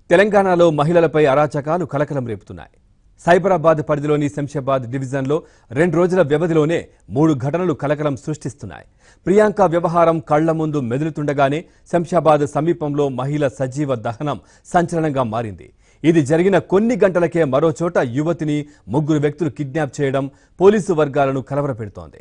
తెలంగాణలో మహిళలపై అరాచకాలు కలకలం రేపుతున్నాయి సైబరాబాద్ పరిధిలోని శంషాబాద్ డివిజన్లో రెండు రోజుల వ్యవధిలోనే మూడు ఘటనలు కలకలం సృష్టిస్తున్నాయి ప్రియాంక వ్యవహారం కళ్ల ముందు మెదులుతుండగానే శంషాబాద్ సమీపంలో మహిళ సజీవ దహనం సంచలనంగా మారింది ఇది జరిగిన కొన్ని గంటలకే మరో చోట యువతిని ముగ్గురు వ్యక్తులు కిడ్నాప్ చేయడం పోలీసు వర్గాలను కలవరపెడుతోంది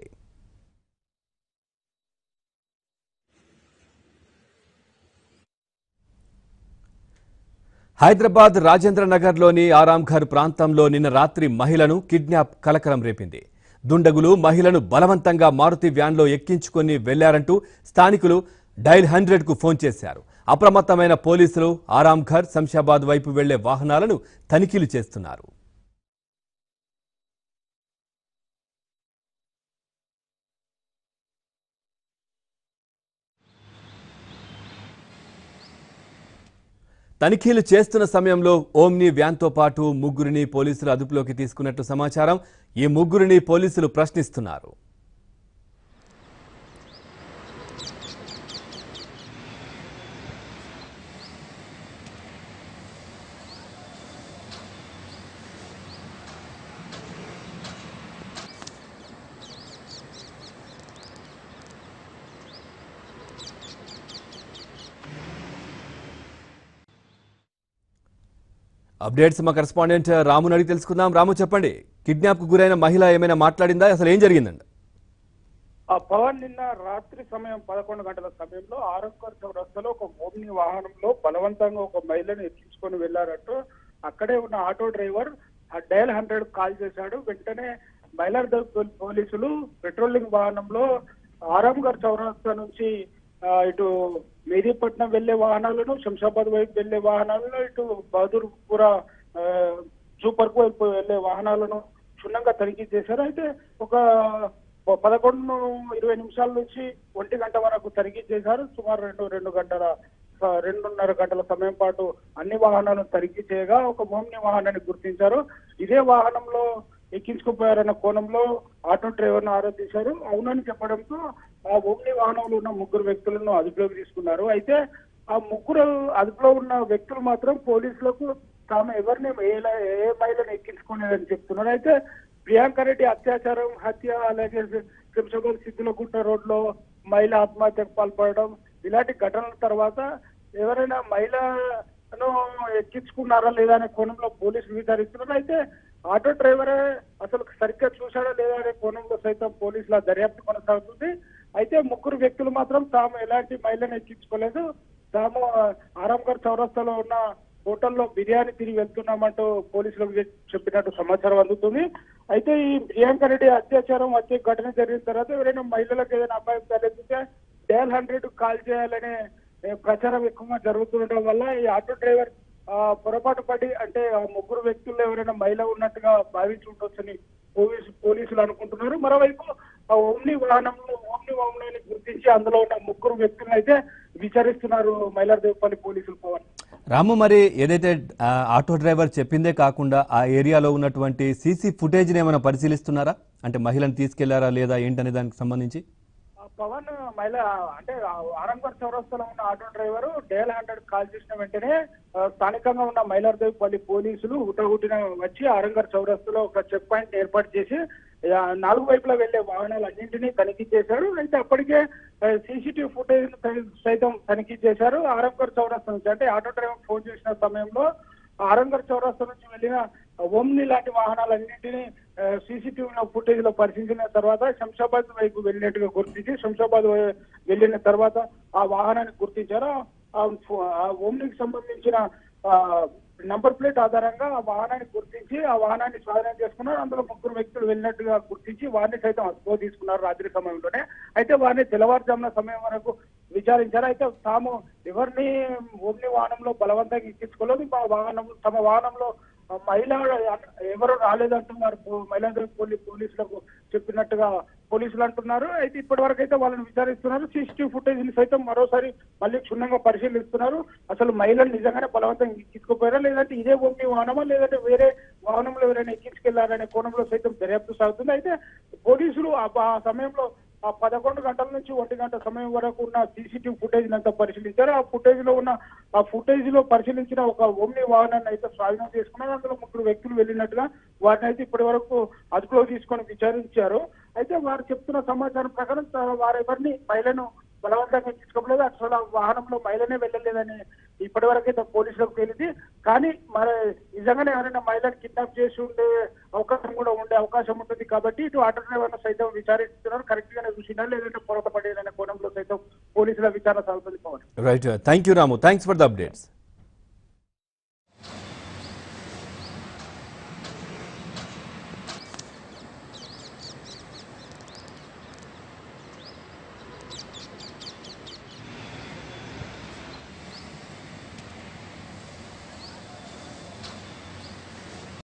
హైదరాబాద్ రాజేంద్ర నగర్లోని ఆరాంఘర్ ప్రాంతంలో నిన్న రాత్రి మహిళను కిడ్నాప్ కలకలం రేపింది దుండగులు మహిళను బలవంతంగా మారుతి వ్యాన్లో ఎక్కించుకొని వెళ్లారంటూ స్థానికులు డైల్ హండ్రెడ్ కు ఫోన్ చేశారు అప్రమత్తమైన పోలీసులు ఆరాంఘర్ శంషాబాద్ వైపు వెళ్లే వాహనాలను తనిఖీలు చేస్తున్నారు తనిఖీలు చేస్తున్న సమయంలో ఓమ్ని వ్యాన్తో పాటు ముగ్గురిని పోలీసులు అదుపులోకి తీసుకున్నట్టు సమాచారం ఈ ముగ్గురిని పోలీసులు ప్రశ్నిస్తున్నారు అప్డేట్స్ మా కరెస్పాండెంట్ రాముని అడిగి తెలుసుకుందాం రాము చెప్పండి కిడ్నాప్ కు గురైన మహిళ ఏమైనా మాట్లాడిందా అసలు ఏం జరిగిందండి ఆ పవన్ నిన్న రాత్రి సమయం పదకొండు గంటల సమయంలో ఆరంకర్ చౌరస్తాలో ఒక ఓమ్ని వాహనంలో బలవంతంగా ఒక మహిళను ఎక్కించుకొని వెళ్లారంటూ అక్కడే ఉన్న ఆటో డ్రైవర్ ఆ డయల్ హండ్రెడ్ కాల్ చేశాడు వెంటనే మైలార్దల్ పోలీసులు పెట్రోలింగ్ వాహనంలో ఆరాంఘర్ చౌరస్తా నుంచి ఆ, ఇటు మెహదీపట్నం వెళ్లే వాహనాలను శంషాబాద్ వైపు వెళ్లే వాహనాలను ఇటు బహదూర్పుర ఆ, సూపర్ కు వైపు వెళ్లే వాహనాలను క్షుణ్ణంగా తనిఖీ చేశారు అయితే ఒక ప- పదకొండు ఇరవై నిమిషాల నుంచి ఒంటి గంట వరకు తనిఖీ చేశారు సుమారు రెండు రెండు గంటల ఆ, రెండున్నర గంటల సమయం పాటు అన్ని వాహనాలను తనిఖీ చేయగా ఒక మోమ్ని వాహనాన్ని గుర్తించారు ఇదే వాహనంలో ఎక్కించుకుపోయారన్న కోణంలో ఆటో డ్రైవర్ను ఆరోధించారు అవునని చెప్పడంతో ఆ ఓమ్ని వాహనంలో ఉన్న ముగ్గురు వ్యక్తులను అదుపులోకి తీసుకున్నారు అయితే ఆ ముగ్గురు అదుపులో ఉన్న వ్యక్తులు మాత్రం పోలీసులకు తాము ఎవరిని ఏ ఏ మహిళను ఎక్కించుకోలేదని చెప్తున్నారు అయితే ప్రియాంక రెడ్డి అత్యాచారం హత్య అలాగే శంషాబాద్ సిద్ధులగుట్ట రోడ్ లో మహిళ ఆత్మహత్యకు పాల్పడడం ఇలాంటి ఘటనల తర్వాత ఎవరైనా మహిళను ఎక్కించుకున్నారా లేదా అనే కోణంలో పోలీసులు విచారిస్తున్నారు అయితే ఆటో డ్రైవరే అసలు సరిగ్గా చూశాడా లేదా అనే కోణంలో సైతం పోలీసుల దర్యాప్తు కొనసాగుతుంది అయితే ముగ్గురు వ్యక్తులు మాత్రం తాము ఎలాంటి మహిళను ఎక్కించుకోలేదు తాము ఆరాంఘర్ చౌరస్తాలో ఉన్న హోటల్లో బిర్యానీ తిరిగి వెళ్తున్నామంటూ పోలీసులకు చె- చెప్పినట్టు సమాచారం అందుతుంది అయితే ఈ ప్రియాంక రెడ్డి అత్యాచారం హత్య ఘటన జరిగిన తర్వాత ఎవరైనా మహిళలకు ఏదైనా అపాయం తలెత్తితే డయల్ హండ్రెడ్ కాల్ చేయాలనే ఏ, ప్రచారం ఎక్కువగా జరుగుతుండడం వల్ల ఈ ఆటో డ్రైవర్ ఆ, పొరపాటు పడి అంటే ఆ ముగ్గురు వ్యక్తుల్లో ఎవరైనా మహిళ ఉన్నట్టుగా భావించి ఉండొచ్చని పోలీసు పోలీసులు అనుకుంటున్నారు మరోవైపు ఆ ఓమ్ని వాహనంలో ఓమ్ని వాహనాన్ని గుర్తించి అందులో ఉన్న ముగ్గురు వ్యక్తులను అయితే విచారిస్తున్నారు మైలార్దేవపల్లి పోలీసులు పవన్ రాము మరి ఏదైతే ఆ, ఆటో డ్రైవర్ చెప్పిందే కాకుండా ఆ ఏరియాలో ఉన్నటువంటి సీసీ ఫుటేజ్ని ఏమైనా పరిశీలిస్తున్నారా అంటే మహిళను తీసుకెళ్లారా లేదా ఏంటనే దానికి సంబంధించి ఆ పవన్ మహిళ అంటే ఆరంగర్ చౌరస్తాలో ఉన్న auto driver dial hundred call చేసిన వెంటనే ఆ, స్థానికంగా ఉన్న మైలార్దేవిపల్లి పోలీసులు హుటాహుటిన వచ్చి ఆరంగర్ చౌరస్తాలో ఒక చెక్ పాయింట్ ఏర్పాటు చేసి ఆ, నాలుగు వైపులా వెళ్లే వాహనాలన్నింటినీ తనిఖీ చేశారు అయితే అప్పటికే సీసీటీవీ ఫుటేజ్ సైతం తనిఖీ చేశారు ఆరంగర్ చౌరస్తా నుంచి అంటే ఆటో డ్రైవర్ ఫోన్ చేసిన సమయంలో ఆరంగర్ చౌరస్తా నుంచి వెళ్ళిన ఓమ్ని లాంటి వాహనాలన్నింటినీ సీసీటీవీ ఫుటేజ్ లో పరిశీలించిన తర్వాత శంషాబాద్ వైపు వెళ్ళినట్టుగా గుర్తించి శంషాబాద్ వై- వెళ్ళిన తర్వాత ఆ వాహనాన్ని గుర్తించారు ఆ ఫో- ఆ ఓమ్నికి సంబంధించిన ఆ, నంబర్ ప్లేట్ ఆధారంగా ఆ వాహనాన్ని గుర్తించి ఆ వాహనాన్ని స్వాధీనం చేసుకున్నారు అందులో ముగ్గురు వ్యక్తులు వెళ్ళినట్టుగా గుర్తించి వారిని సైతం అదుపులో తీసుకున్నారు రాత్రి సమయంలోనే అయితే వారిని తెల్లవారుజామున సమయం వరకు విచారించారు అయితే తాము ఎవరిని ఓమ్ని వాహనంలో బలవంతంగా ఎక్కించుకోలేదు మా వాహనం తమ వాహనంలో ఆ మహిళ ఎవరు రాలేదంటున్నారు పో- మహిళాంధ్ర పోలీ పోలీసులకు చెప్పినట్టుగా పోలీసులు అంటున్నారు అయితే ఇప్పటి వరకు అయితే వాళ్ళని విచారిస్తున్నారు సీసీటీవీ ఫుటేజ్ ని సైతం మరోసారి మళ్ళీ క్షుణ్ణంగా పరిశీలిస్తున్నారు అసలు మహిళలు నిజంగానే బలవంతంగా ఎక్కించుకోపోయారా లేదంటే ఇదే ఓమ్ని వాహనమా లేదంటే వేరే వాహనంలో ఎవరైనా ఎక్కించుకెళ్లారనే కోణంలో సైతం దర్యాప్తు సాగుతుంది అయితే పోలీసులు ఆ ఆ సమయంలో ఆ పదకొండు గంటల నుంచి ఒంటి గంట సమయం వరకు ఉన్న సీసీటీవీ ఫుటేజ్ అంతా పరిశీలించారు ఆ ఫుటేజ్ లో ఉన్న ఆ ఫుటేజ్ లో పరిశీలించిన ఒక ఓమ్ని వాహనాన్ని అయితే స్వాధీనం చేసుకున్నారు అందులో ముగ్గురు వ్యక్తులు వెళ్ళినట్టుగా వారిని అయితే ఇప్పటి వరకు అదుపులో తీసుకొని విచారించారు అయితే వారు చెప్తున్న సమాచారం ప్రకారం త- వారెవరిని మహిళను బలవంతంగా తీసుకోలేదు అసలు ఆ వాహనంలో మహిళనే వెళ్ళలేదని ఇప్పటి వరకు అయితే పోలీసులకు తెలియదు కానీ మరి నిజంగానే ఎవరైనా మహిళను కిడ్నాప్ చేసి ఉండే అవకాశం కూడా ఉండే అవకాశం ఉంటుంది కాబట్టి ఇటు ఆటో డ్రైవర్ను సైతం విచారిస్తున్నారు కరెక్ట్ గానే చూసినా లేదంటే పొరపడేదనే కోణంలో సైతం పోలీసుల విచారణ సాగుతుంది Pavan right thank you Ramu thanks for the updates